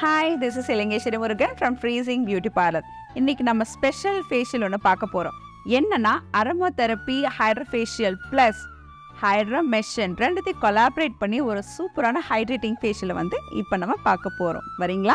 Hi this is Ilangeswari Murugan from freezing beauty parlour இன்னைக்கு நம்ம special facial ஒன்று பார்க்க போகிறோம் என்னன்னா aroma therapy hydra facial plus hydra machine ரெண்டுத்தையும் கொலாபரேட் பண்ணி ஒரு சூப்பரான ஹைட்ரேட்டிங் ஃபேஷியலை வந்து இப்போ நம்ம பார்க்க போகிறோம் வரீங்களா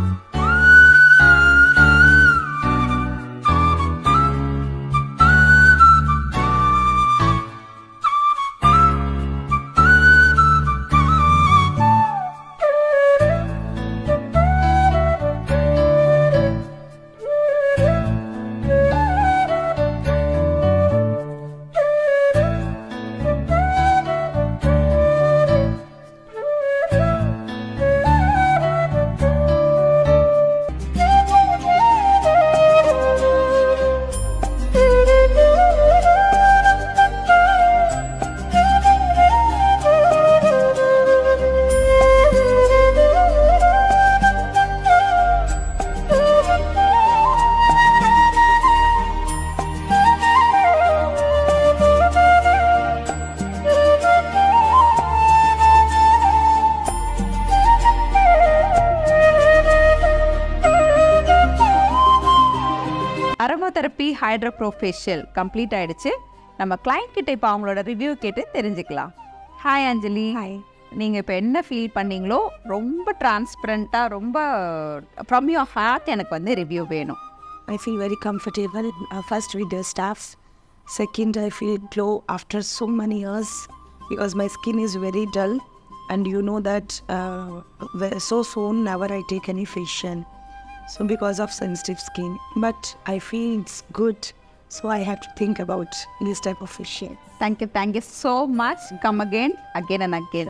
aroma therapy hydra pro facial complete ஆயிடுச்சு நம்ம கிளைண்ட் கிட்ட இப்போ அவங்களோட ரிவ்யூ கேட்டு தெரிஞ்சுக்கலாம் ஹாய் அஞ்சலி ஹாய் நீங்கள் இப்போ என்ன ஃபீல் பண்ணீங்களோ ரொம்ப டிரான்ஸ்பரண்ட்டாக ரொம்ப ஃப்ரம் யோர் ஹார்ட் எனக்கு வந்து ரிவ்யூ வேணும் I feel very comfortable. Uh, first with the staffs. Second, I feel glow after so many years because my skin is very dull. And you know that uh, ve- so soon never I take any facial. So because of sensitive skin. But I feel it's good. So I have to think about this type of facial. Thank you thank you so much come again again and again